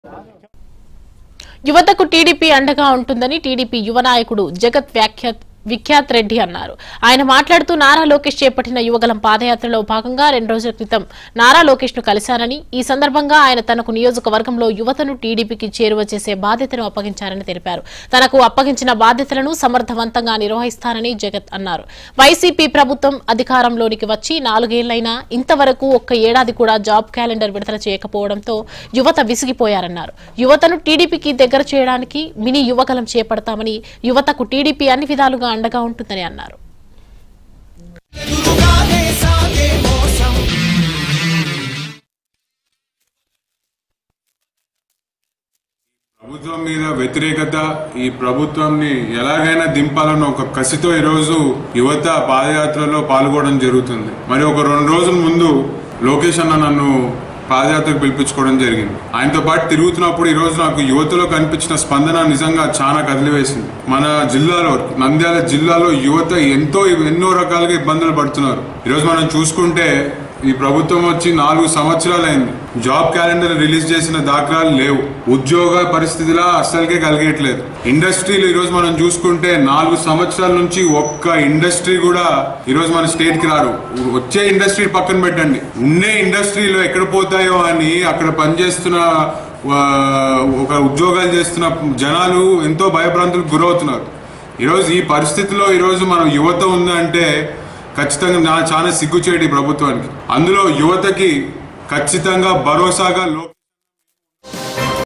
యువతకు టీడీపీ అండగా ఉంటుందని టీడీపీ యువ నాయకుడు జగత్ వ్యాఖ్య విఖ్యాత్ రెడ్డి అన్నారు ఆయన మాట్లాడుతూ నారా లోకేష్ చేపట్టిన యువగలం పాదయాత్రలో భాగంగా రెండు రోజుల క్రితం నారా లోకేష్ ను కలిశారని ఈ సందర్భంగా ఆయన తనకు నియోజకవర్గంలో యువతను టీడీపీకి చేరువ చేసే బాధ్యతను అప్పగించారని తెలిపారు తనకు అప్పగించిన బాధ్యతలను సమర్థవంతంగా నిర్వహిస్తానని జగత్ అన్నారు వైసీపీ ప్రభుత్వం అధికారంలోనికి వచ్చి నాలుగేళ్లైనా ఇంతవరకు ఒక్క ఏడాది కూడా జాబ్ క్యాలెండర్ విడుదల చేయకపోవడంతో యువత విసిగిపోయారన్నారు యువతను టీడీపీకి దగ్గర చేయడానికి మినీ యువగలం చేపడతామని యువతకు టీడీపీ అన్ని విధాలుగా అండగా ఉంటుందని అన్నారు ప్రభుత్వం మీద వ్యతిరేకత ఈ ప్రభుత్వంని ఎలాగైనా దింపాలన్న ఒక కసితో ఈరోజు యువత పాదయాత్రలో పాల్గొనడం జరుగుతుంది మరి ఒక రెండు రోజుల ముందు లోకేష్ అన్న నన్ను పాదయాత్రకు పిలిపించుకోవడం జరిగింది ఆయనతో పాటు తిరుగుతున్నప్పుడు ఈ రోజు నాకు యువతలో కనిపించిన స్పందన నిజంగా చాలా కదిలివేసింది మన జిల్లాలో నంద్యాల జిల్లాలో యువత ఎంతో ఎన్నో రకాలుగా ఇబ్బందులు పడుతున్నారు ఈరోజు మనం చూసుకుంటే ఈ ప్రభుత్వం వచ్చి నాలుగు సంవత్సరాలైంది జాబ్ క్యాలెండర్ రిలీజ్ చేసిన దాఖలాలు లేవు ఉద్యోగ పరిస్థితిలా అస్సలకే కలిగేయట్లేదు ఇండస్ట్రీలు ఈరోజు మనం చూసుకుంటే నాలుగు సంవత్సరాల నుంచి ఒక్క ఇండస్ట్రీ కూడా ఈరోజు మన స్టేట్ కి రారు వచ్చే ఇండస్ట్రీ పక్కన పెట్టండి ఉండే ఇండస్ట్రీలో ఎక్కడ పోతాయో అని అక్కడ పనిచేస్తున్న ఆ, ఒక ఉద్యోగాలు చేస్తున్న జనాలు ఎంతో భయభ్రాంతులకు గురవుతున్నారు ఈరోజు ఈ పరిస్థితిలో ఈరోజు మనం యువత ఉందంటే ఖచ్చితంగా నా చాలా సిగ్గుచేటి ప్రభుత్వానికి అందులో యువతకి ఖచ్చితంగా భరోసాగా లో